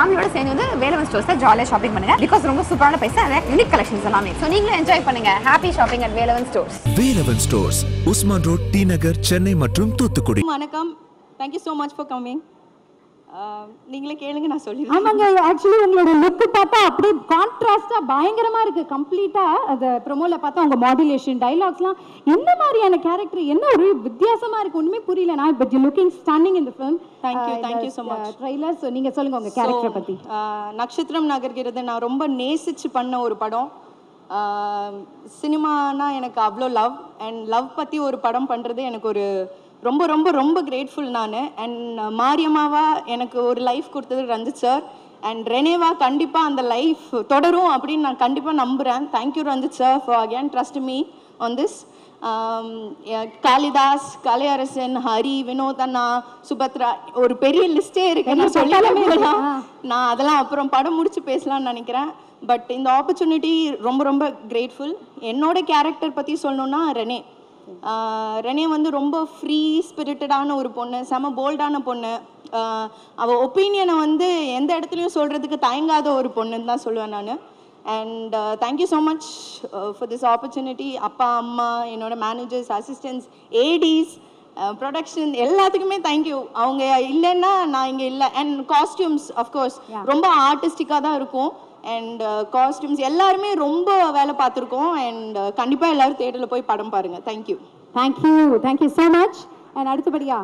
ஃபேமிலியோட சேர்ந்து வந்து வேலவன் ஸ்டோர்ஸ்ல ஜாலியாக ஷாப்பிங் பண்ணுங்க பிகாஸ் ரொம்ப சூப்பரான பைசா நிறைய யூனிக் கலெக்ஷன்ஸ் எல்லாமே ஸோ நீங்களும் என்ஜாய் பண்ணுங்க happy shopping at Velavan stores Velavan stores Usman road T Nagar Chennai மற்றும் தூத்துக்குடி வணக்கம் thank you so much for coming நீங்களே கேளுங்க நான் சொல்லிடுறேன் ஆமாங்க ஆக்சுவலி உங்களோட லுக்கு பார்த்தா அப்படியே கான்ட்ராஸ்டா பயங்கரமா இருக்கு கம்ப்ளீட்டா அந்த ப்ரோமோல பார்த்தா உங்க மாடுலேஷன் டைலாக்ஸ்லாம் என்ன மாதிரியான கேரக்டர் என்ன ஒரு வித்தியாசமா இருக்கு ஒண்ணுமே புரியல நான் பட் யூ லுக்கிங் ஸ்டன்னிங் இந்த film Thank you, thank you so much. Trailer so நீங்க சொல்லுங்க உங்க கேரக்டரை So, பத்தி ஆஹ், நட்சத்திரம் நகர்கிறது நான் ரொம்ப நேசிச்சு பண்ண ஒரு படம் சினிமானா எனக்கு அவ்வளோ லவ் அண்ட் லவ் பற்றி ஒரு படம் பண்ணுறது எனக்கு ஒரு ரொம்ப ரொம்ப ரொம்ப கிரேட்ஃபுல் நான் அண்ட் மாரியம்மாவா எனக்கு ஒரு லைஃப் கொடுத்தது ரஞ்சித் சார் அண்ட் ரெனேவா கண்டிப்பாக அந்த லைஃப் தொடரும் அப்படின்னு நான் கண்டிப்பாக நம்புகிறேன் thank you Ranjith sir for again trust me on this Kalidas Kalaiyarasan Hari Vinoth அண்ணா சுபத்ரா ஒரு பெரிய லிஸ்டே இருக்கு நான் சொல்லவே வேணாம் நான் அதெல்லாம் அப்புறம் படம் முடிச்சு பேசலாம்னு நினைக்கிறேன் பட் இந்த ஆப்பர்ச்சுனிட்டி ரொம்ப ரொம்ப கிரேட்ஃபுல் என்னோட கேரக்டர் பற்றி சொல்லணும்னா ரெனே ஆஹ் ரெனே வந்து ரொம்ப ஃப்ரீ ஸ்பிரிட்டடான ஒரு பொண்ணு செம போல்டான பொண்ணு ஆஹ் அவ ஒப்பீனியனை வந்து எந்த இடத்துலையும் சொல்கிறதுக்கு தயங்காத ஒரு பொண்ணுன்னு தான் சொல்லுவேன் நான் and thank you so much for this opportunity அப்பா அம்மா என்னோட மேனேஜர்ஸ் அசிஸ்டன்ட்ஸ் ஏடிஸ் ப்ரொடக்ஷன் எல்லாத்துக்குமே தேங்க்யூ அவங்க இல்லைன்னா நான் இங்கே இல்லை அண்ட் காஸ்டியூம்ஸ் அஃப்கோர்ஸ் ரொம்ப ஆர்டிஸ்டிக்காக தான் இருக்கும் அண்ட் காஸ்டியூம்ஸ் எல்லாருமே ரொம்ப வேலை பார்த்துருக்கோம் அண்ட் கண்டிப்பாக எல்லாரும் தேட்டரில் போய் படம் பாருங்கள் thank you thank you thank you so much and அடுத்தபடியா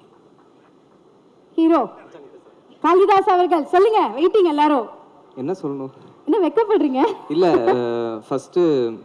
ஹீரோ காளிதாஸ் அவர்கள் சொல்லுங்க வெயிட்டிங் எல்லாரும் என்ன சொல்லணும் என்ன வெக்கப்படுறீங்க இல்லை ஃபஸ்ட்டு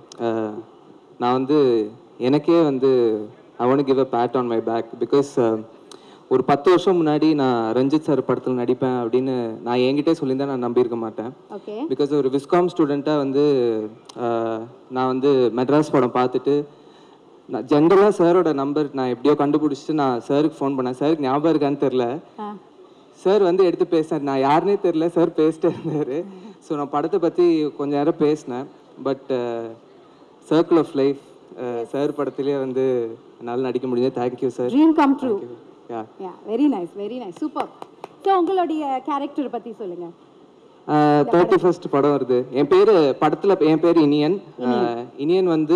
நான் வந்து எனக்கே வந்து I want give a pat on my back because ஒரு பத்து வருஷம் முன்னாடி நான் ரஞ்சித் சார் படத்தில் நடிப்பேன் அப்படின்னு நான் என்கிட்டே சொல்லியிருந்தா நான் நம்பியிருக்க மாட்டேன் ஓகே பிகாஸ் ஒரு விஸ்காம் ஸ்டூடெண்ட்டாக வந்து அஹ், நான் வந்து மெட்ராஸ் படம் பார்த்துட்டு நான் ஜென்ரலாக சாரோட நம்பர் நான் எப்படியோ கண்டுபிடிச்சிட்டு நான் சாருக்கு ஃபோன் பண்ணேன் சாருக்கு ஞாபகம் இருக்கான்னு தெரில சார் வந்து எடுத்து பேசினார் நான் யாருனே தெரில சார் பேசிட்டே இருந்தார் ஸோ நான் படத்தை பற்றி கொஞ்ச நேரம் பேசினேன் but circle of life sir படத்திலே வந்து என்னால் நடிக்க முடிஞ்சது thank you sir dream come true yeah yeah very nice very nice super so உங்களுடைய கேரக்டர் பத்தி சொல்லுங்க தேர்ட்டி ஃபர்ஸ்ட் படம் வருது என் பேர் படத்தில் என் பேர் இனியன் அஹ், இனியன் வந்து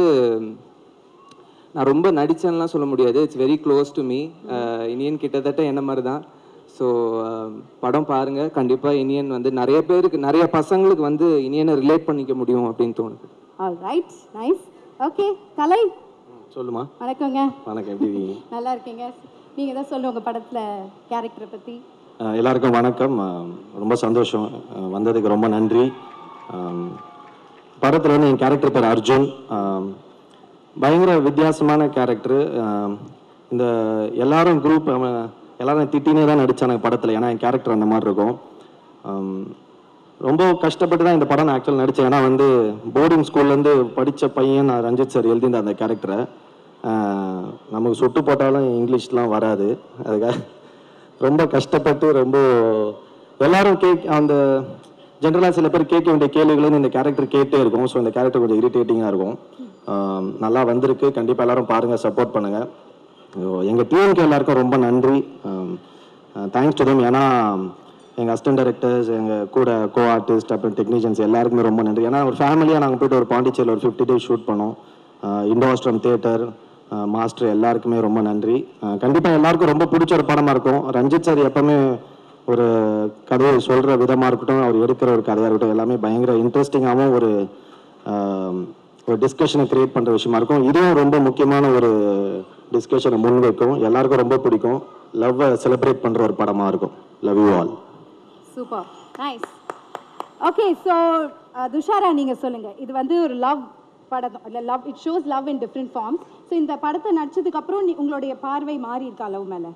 நான் ரொம்ப நடிச்சேன்லாம் சொல்ல முடியாது it's very close to me Iniyan கிட்டத்தட்ட என்ன மாதிரி தான் ஸோ படம் பாருங்க கண்டிப்பாக இனியன் வந்து நிறைய பேருக்கு நிறைய பசங்களுக்கு வந்து இனியனை ரிலேட் பண்ணிக்க முடியும் அப்படின்னு தோணுது all right nice okay Kalai சொல்லுமா வணக்கங்க வணக்கம் எப்படி இருக்கீங்க நல்லா இருக்கீங்க நீங்க தான் சொல்லுங்க உங்க படத்துல கேரக்டரை பத்தி அஹ் எல்லாருக்கும் வணக்கம் அஹ் ரொம்ப சந்தோஷம் அஹ் வந்ததுக்கு ரொம்ப நன்றி அஹ் படத்தில் வந்து என் கேரக்டர் பேர் அர்ஜுன் அஹ் பயங்கர வித்தியாசமான கேரக்டர் இந்த எல்லாரும் குரூப் எல்லாரும் திட்டினே தான் நடித்தாங்க படத்தில் ஏன்னா என் கேரக்டர் அந்த மாதிரி இருக்கும் அஹ் ரொம்ப கஷ்டப்பட்டு தான் இந்த படம் நான் ஆக்சுவல் நடித்தேன் ஏன்னா வந்து போர்டிங் ஸ்கூல்லேருந்து படித்த பையன் நான் ரஞ்சித் சார் எழுதியிருந்த அந்த கேரக்டரை நமக்கு சுட்டு போட்டாலும் இங்கிலீஷ்லாம் வராது அதுக்காக ரொம்ப கஷ்டப்பட்டு ரொம்ப எல்லாரும் கேக் அந்த ஜென்ரலாக சில பேர் கேட்க வேண்டிய கேள்விகள் வந்து இந்த கேரக்டர் கேட்டே இருக்கும் ஸோ இந்த கேரக்டர் கொஞ்சம் இரிட்டேட்டிங்காக இருக்கும் ஆம், நல்லா வந்திருக்கு கண்டிப்பாக எல்லாரும் பாருங்கள் சப்போர்ட் பண்ணுங்கள் எங்கள் டீமுக்கு எல்லாருக்கும் ரொம்ப நன்றி தேங்க்ஸ் டு தம் ஏன்னா எங்கள் அசிஸ்டன்ட் டைரக்டர்ஸ் எங்கள் கூட கோ ஆர்டிஸ்ட் அப்புறம் டெக்னீஷியன்ஸ் எல்லாருக்குமே ரொம்ப நன்றி ஏன்னா ஒரு ஃபேமிலியாக நாங்கள் போயிட்டு ஒரு பாண்டிச்சேரியில் ஒரு ஃபிஃப்டி டேஸ் ஷூட் பண்ணோம் இண்டோஸ்ட்ரம் தியேட்டர் மாஸ்டர் எல்லாருக்குமே ரொம்ப நன்றி கண்டிப்பாக எல்லாருக்கும் ரொம்ப பிடிச்ச ஒரு படமாக இருக்கும் ரஞ்சித் சார் எப்பவுமே ஒரு கதையை சொல்கிற விதமாக இருக்கட்டும் அவர் எடுக்கிற ஒரு கதையாக இருக்கட்டும் எல்லாமே பயங்கர இன்ட்ரெஸ்டிங்காகவும் ஒரு ஆம், ஒரு டிஸ்கஷனை கிரியேட் பண்ணுற விஷயமா இருக்கும் இதுவும் ரொம்ப முக்கியமான ஒரு டிஸ்கஷனை முன்வைக்கும் எல்லாருக்கும் ரொம்ப பிடிக்கும் லவ்வை செலிப்ரேட் பண்ணுற ஒரு படமாக இருக்கும் love you all super nice okay so Dushara நீங்க சொல்லுங்க இது வந்து ஒரு லவ் படம் இல்லை love it shows love in different forms so இந்த படத்தை நடிச்சதுக்கு அப்புறம் நீ- உங்களுடைய பார்வை மாறி இருக்கா லவ் மேல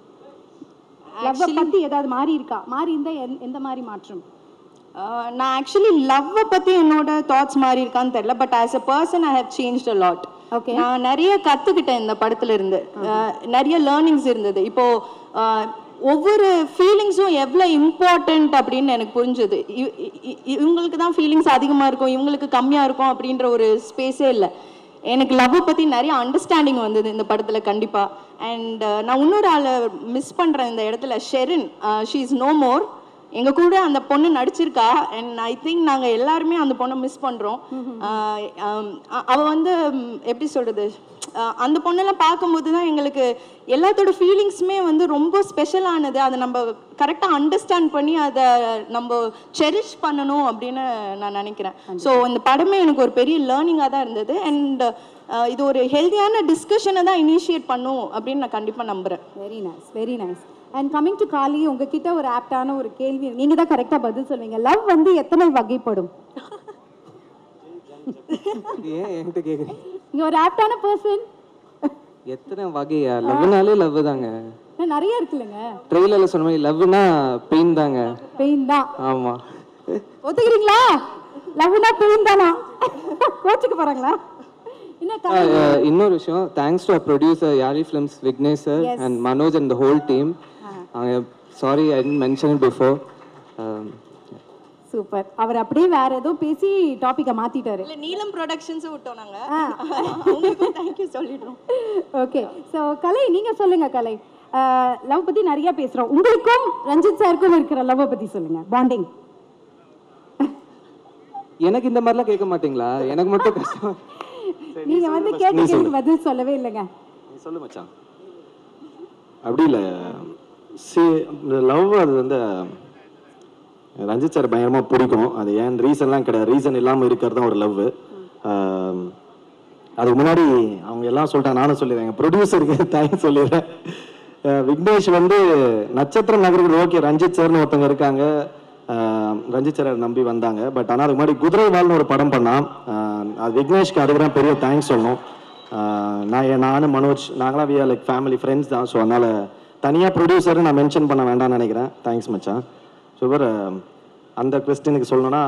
லவ் பத்தி ஏதாவது மாறி இருக்கா மாறி இருந்தா எந்த- எந்த மாதிரி மாற்றம் Uh, நான் ஆக்சுவலி லவ்வை பற்றி என்னோட தாட்ஸ் மாறி இருக்கான்னு தெரியல but as a person I have change a lot Okay. நான் நிறைய கற்றுக்கிட்டேன் இந்த படத்துல இருந்து Uh, நிறைய லேர்னிங்ஸ் இருந்தது இப்போ uh, ஒவ்வொரு ஃபீலிங்ஸும் எவ்வளோ இம்பார்ட்டண்ட் அப்படின்னு எனக்கு புரிஞ்சுது இ- இ- இவங்களுக்கு தான் ஃபீலிங்ஸ் அதிகமாக இருக்கும் இவங்களுக்கு கம்மியாக இருக்கும் அப்படின்ற ஒரு ஸ்பேஸே இல்லை எனக்கு லவ் பற்றி நிறைய அண்டர்ஸ்டாண்டிங் வந்தது இந்த படத்தில் கண்டிப்பாக அண்ட் நான் இன்னொரு ஆளை மிஸ் பண்ணுறேன் இந்த இடத்துல Sherin she is no more எங்கள் கூட அந்த பொண்ணு நடிச்சிருக்கா அண்ட் ஐ திங்க் நாங்கள் எல்லாருமே அந்த பொண்ணை மிஸ் பண்ணுறோம் அவள் வந்து ம், எப்படி சொல்கிறது அந்த பொண்ணெல்லாம் பார்க்கும்போது தான் எங்களுக்கு எல்லாத்தோட ஃபீலிங்ஸுமே வந்து ரொம்ப ஸ்பெஷலானது அதை நம்ம கரெக்டாக அண்டர்ஸ்டாண்ட் பண்ணி அதை நம்ம செரிஷ் பண்ணணும் அப்படின்னு நான் நினைக்கிறேன் ஸோ இந்த படமே எனக்கு ஒரு பெரிய லேர்னிங்காக தான் இருந்தது அண்ட் இது ஒரு ஹெல்த்தியான டிஸ்கஷனை தான் இனிஷியேட் பண்ணும் அப்படின்னு நான் கண்டிப்பாக நம்புகிறேன் very nice very nice and coming to Kali உங்ககிட்ட ஒரு ஆப்டான ஒரு கேள்வி நீங்க தான் கரெக்டா பதில் சொல்வீங்க லவ் வந்து எத்தனை வகைப்படும் ஏன் என்கிட்ட கேட்குறீங்க நீங்க ஒரு ஆப்டான பர்சன் எத்தனை வகையா லவ்னாலே லவ் தாங்க நிறைய இருக்குல்லங்க ட்ரெயிலர்ல சொன்ன மாதிரி லவ்னா பெயின் தாங்க பெயின் தான் ஆமா ஒத்துக்கிறீங்களா லவ்னா பெயின் தானா கோச்சுக்கு போறாங்களா என்ன ஆ, ஆ, இன்னொரு விஷயம் thanks to producer Yaazhi films Vignesh sir and Manoj and the whole team sorry I didn't mention it before super அவர் அப்படியே வேற ஏதோ பேசி டாபிக்கை மாத்திட்டாரு இல்லை நீலம் ப்ரொடக்ஷன்ஸும் விட்டோம் நாங்கள் அவங்களுக்கும் தேங்க்யூ சொல்லிடுறோம் ஓகே ஸோ கலை நீங்க சொல்லுங்க கலை லவ் பத்தி நிறைய பேசுறோம் உங்களுக்கும் ரஞ்சித் சாருக்கும் இருக்கிற லவ் பத்தி சொல்லுங்க பாண்டிங் எனக்கு இந்த மாதிரிலாம் கேட்க மாட்டீங்களா எனக்கு மட்டும் கஷ்டம் நீங்க வந்து கேட்ட கேள்விக்கு பதில் சொல்லவே இல்லைங்க நீ சொல்லு மச்சான் அப்படி இல்லை சி இந்த லவ் அது வந்து ரஞ்சித் சார் பயங்கரமாக பிடிக்கும் அது ஏன் ரீசன்லாம் கிடையாது ரீசன் இல்லாமல் இருக்கிறது தான் ஒரு லவ் அதுக்கு முன்னாடி அவங்க எல்லாம் சொல்லிட்டாங்க நானும் சொல்லிடுறேன் எங்கள் ப்ரொடியூசருக்கு தேங்க்ஸ் சொல்லிடுறேன் அஹ் விக்னேஷ் வந்து நட்சத்திரம் நகருக்கு ஓகே ரஞ்சித் சார்னு ஒருத்தவங்க இருக்காங்க அஹ் ரஞ்சித் சாரை நம்பி வந்தாங்க பட் ஆனால் அதுக்கு முன்னாடி குதிரைவால்னு ஒரு படம் பண்ணான் அஹ் அது விக்னேஷ்க்கு அதுக்கு தான் பெரிய தேங்க்ஸ் சொல்லணும் அஹ் நான் என் நானும் மனோஜ் நாங்களாம் வி லைக் ஃபேமிலி ஃப்ரெண்ட்ஸ் தான் ஸோ அதனால் தனியாக ப்ரொடியூசர் நான் மென்ஷன் பண்ண வேண்டாம்னு நினைக்கிறேன் தேங்க்ஸ் மச்சான் ஸோ இவர் அந்த கொஸ்டினுக்கு சொல்லணும்னா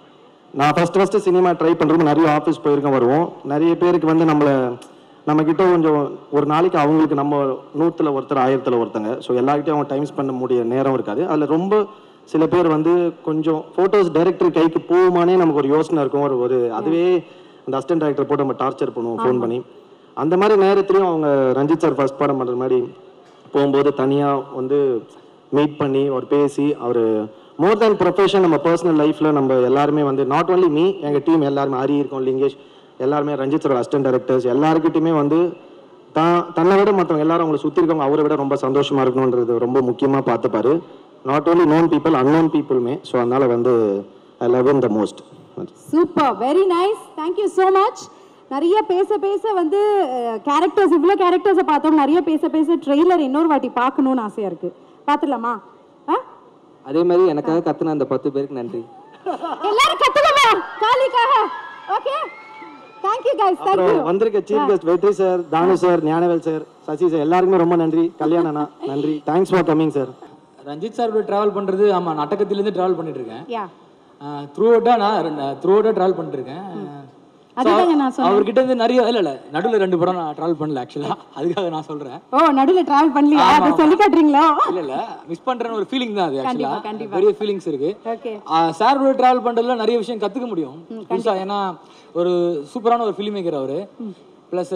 நான் ஃபர்ஸ்ட் ஃபஸ்ட்டு சினிமா ட்ரை பண்ணுறப்ப நிறைய ஆஃபீஸ் போயிருக்கேன் வருவோம் நிறைய பேருக்கு வந்து நம்மளை நம்ம கிட்ட கொஞ்சம் ஒரு நாளைக்கு அவங்களுக்கு நம்ம நூற்றுல ஒருத்தர் ஆயிரத்தில் ஒருத்தங்க ஸோ எல்லார்கிட்டையும் அவங்க டைம் ஸ்பெண்ட் முடிய நேரம் இருக்காது அதில் ரொம்ப சில பேர் வந்து கொஞ்சம் ஃபோட்டோஸ் டைரக்டர் கைக்கு போகுமானே நமக்கு ஒரு யோசனை இருக்கும் ஒரு ஒரு அதுவே அந்த அசிஸ்டன்ட் டைரக்டர் போட்டு நம்ம டார்ச்சர் பண்ணுவோம் ஃபோன் பண்ணி அந்த மாதிரி நேரத்துலையும் அவங்க ரஞ்சித் சார் ஃபர்ஸ்ட் படம் பண்ணுற மாதிரி போகும்போது தனியாக வந்து மீட் பண்ணி அவர் பேசி அவர் மோர் தேன் ப்ரொஃபஷன் நம்ம பர்சனல் லைஃப்பில் நம்ம எல்லாருமே வந்து நாட் only மீ எங்கள் டீம் எல்லாருமே ஹரி இருக்கோம் லிங்கேஷ் எல்லாருமே ரஞ்சித் சார் அசிஸ்டன்ட் டைரக்டர்ஸ் எல்லாருக்கிட்டையுமே வந்து தான் தன்னை விட மற்றவங்க எல்லாரும் அவங்களை சுற்றி இருக்கவங்க அவரை விட ரொம்ப சந்தோஷமா இருக்கணுன்றது ரொம்ப முக்கியமாக பார்த்துப்பாரு not only known people unknown peopleமே ஸோ அதனால வந்து I love him the most super very nice thank you so much நிறைய பேச பேச வந்து கேரக்டர்ஸ் இவ்வளோ கேரக்டர்ஸை பார்த்தோம் நிறைய பேச பேச ட்ரெய்லர் இன்னொரு வாட்டி பார்க்கணும்னு ஆசையாக இருக்கு பார்த்துடலாமா ஆ அதே மாதிரி எனக்காக கத்துன அந்த பத்து பேருக்கு நன்றி எல்லாரும் கத்துக்கமா காலிக்காக ஓகே தேங்க்யூ கைஸ் தேங்க்யூ அப்புறம் வந்திருக்க chief guest Vetri sir Thanu sir Gnanavel sir Sasi sir எல்லாருக்குமே ரொம்ப நன்றி கல்யாணண்ணா நன்றி thanks for coming sir Ranjith sir கூட ட்ராவல் பண்ணுறது ஆமாம் நாட்டகத்திலேருந்து ட்ராவல் பண்ணிட்டு இருக்கேன் யா த்ரூ அவுட்டாக நான் த்ரூ அவுட்டாக ட்ராவல் பண்ணிட்டு இருக்கேன் So, அதுதாங்க நான் சொன்னேன். அவர்கிட்ட இருந்து நிறைய இல்லை இல்லை நடுவில் ரெண்டு படம் நான் ட்ராவல் பண்ணல ஆக்சுவலாக அதுக்காக நான் சொல்கிறேன் ஓ நடுவில் டிராவல் பண்ணலையா அதை சொல்லி காட்டுறீங்களா இல்லை இல்லை மிஸ் பண்ணுறேன்னு ஒரு ஃபீலிங் தான் அது கண்டிப்பா, ஆக்சுவலாக கண்டிப்பா. பெரிய ஃபீலிங்ஸ் இருக்கு ஓகே சார் கூட ட்ராவல் பண்ணுறதுல நிறைய விஷயம் கற்றுக்க முடியும் புதுசாக ஏன்னா ஒரு சூப்பரான ஒரு ஃபிலிம் மேக்கர் அவர் ப்ளஸ்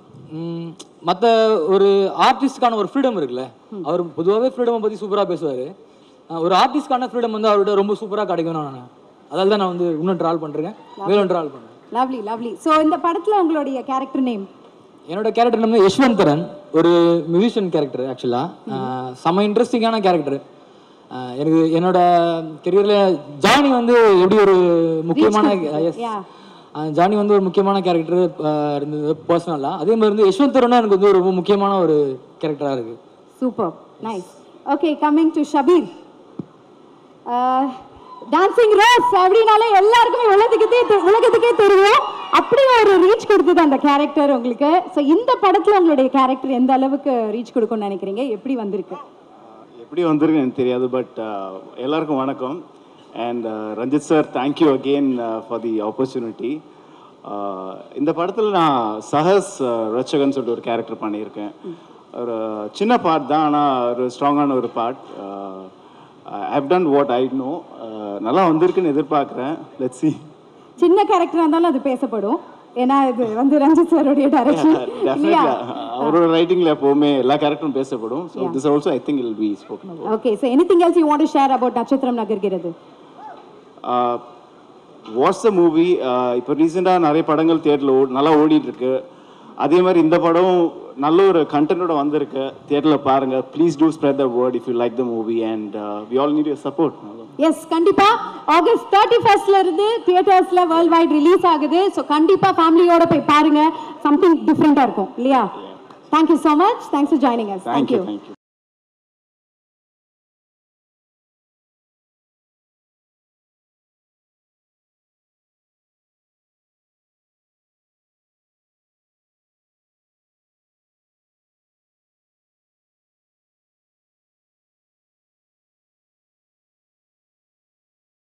மற்ற ஒரு ஆர்டிஸ்டுக்கான ஒரு ஃப்ரீடம் இருக்குல்ல அவர் பொதுவாகவே ஃப்ரீடமை பற்றி சூப்பராக பேசுவார் ஒரு ஆர்டிஸ்ட்கான ஃப்ரீடம் வந்து அவர்கிட்ட ரொம்ப சூப்பராக கிடைக்கும் நான் அதால தான் நான் வந்து இன்னும் ட்ராவல் பண்ணுறேன் மேலும் ட்ராவல் பண்ணுறேன் லவ்லி லவ்லி ஸோ இந்த படத்துல உங்களுடைய கேரக்டர் நேம் என்னோட கேரக்டர் வந்து யஷ்வந்தரன் ஒரு மியூசிஷியன் கேரக்டர் ஆக்சுவலாக செம்ம இன்ட்ரெஸ்டிங்கான கேரக்டர் எனக்கு என்னோட கெரியரில் ஜானி வந்து எப்படி ஒரு முக்கியமான எஸ் Yeah. ஜானி வந்து ஒரு முக்கியமான கேரக்டர் இருந்தது பர்சனலாக அதே மாதிரி வந்து யஷ்வந்தரனும் எனக்கு வந்து ஒரு ரொம்ப முக்கியமான ஒரு கேரக்டராக இருக்குது super nice okay coming to Shabeer dancing rose அப்படின்னாலே எல்லாருக்குமே உலகத்துக்கே தெ- உலகத்துக்கே தெரியும் அப்படி ஒரு ரீச் கொடுத்தது அந்த கேரக்டர் உங்களுக்கு ஸோ இந்த படத்துல உங்களுடைய கேரக்டர் எந்த அளவுக்கு ரீச் கொடுக்கும்னு நினைக்கிறீங்க எப்படி வந்திருக்கு எப்படி வந்திருக்கு எனக்கு தெரியாது பட் எல்லாருக்கும் வணக்கம் and Ranjith sir thank you again for the opportunity இந்த படத்தில் நான் சஹஸ் ரட்சகன் சொல்லிட்டு ஒரு கேரக்டர் பண்ணியிருக்கேன் ஒரு சின்ன பார்ட் தான் ஆனால் ஒரு ஸ்ட்ராங்கான ஒரு part have done what I know நல்லா வந்திருக்குன்னு எதிர்பார்க்குறேன் லெட்ஸ் see சின்ன கேரக்டரா இருந்தாலும் அது பேசப்படும் ஏன்னா இது வந்து ரஞ்சித் சாருடைய டைரக்ஷன் இல்லையா டெஃபினெட்லி அவரோட ரைட்டிங்ல எப்பவுமே எல்லா கேரக்டரும் பேசப்படும் so this also I think it'll be spoken about okay so anything else you want to share about Natchathiram Nagargiradhu what's the movie இப்போ ரீசெண்டாக நிறைய படங்கள் தியேட்டரில் ஓ நல்லா ஓடிட்டு இருக்கு அதே மாதிரி இந்த படம் நல்ல ஒரு கண்டென்ட்டோட வந்திருக்கு தியேட்டரில் பாருங்க please to spread the word if you like the movie and we all need you support yes கண்டிப்பா ஆகஸ்ட் தேர்ட்டி ஃபர்ஸ்ட்ல இருந்து தியேட்டர்ஸ்ல வேர்ல்ட் வைட் ரிலீஸ் ஆகுது ஸோ கண்டிப்பா ஃபேமிலியோட போய் பாருங்க சம்திங் டிஃப்ரெண்டா இருக்கும் இல்லையா thank you so much thanks for joining us thank you thank you thank you